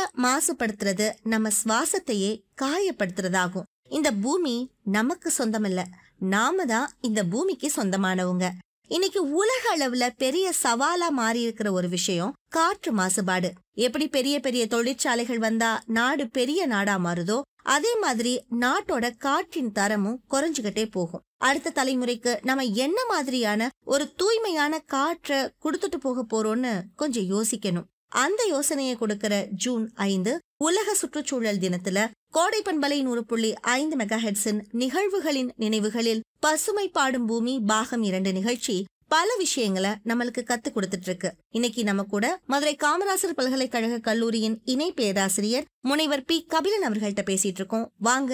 மாசுபடுத்துறது நம்ம சுவாசத்தையே காயப்படுத்துறதாகும் இந்த பூமி நமக்கு சொந்தமில்ல நாம தான் இந்த பூமிக்கு சொந்தமானவங்க இன்னைக்கு உலக அளவுல பெரிய சவாலா மாறி இருக்கிற ஒரு விஷயம் காற்று மாசுபாடு எப்படி பெரிய பெரிய தொழிற்சாலைகள் வந்தா நாடு பெரிய நாடா மாறுதோ அதே மாதிரி நாட்டோட காற்றின் தரமும் குறைஞ்சுகிட்டே போகும் அடுத்த தலைமுறைக்கு நம்ம என்ன மாதிரியான ஒரு தூய்மையான காற்றை கொடுத்துட்டு போக போறோம்னு கொஞ்சம் யோசிக்கணும் அந்த யோசனையை கொடுக்கிற ஜூன் ஐந்து உலக சுற்றுச்சூழல் தினத்துல கோடை பண்பலை நூறு புள்ளி ஐந்து மெகா ஹெட்ஸின் நிகழ்வுகளின் நினைவுகளில் பசுமை பாடும் பூமி பாகம் இரண்டு நிகழ்ச்சி பல விஷயங்களை நம்மளுக்கு கத்து கொடுத்துட்டு இருக்கு இன்னைக்கு நம்ம கூட மதுரை காமராசர் பல்கலைக்கழக கல்லூரியின் இணை பேராசிரியர் முனைவர் பி கபிலன் அவர்கள்ட்ட பேசிட்டு இருக்கோம் வாங்க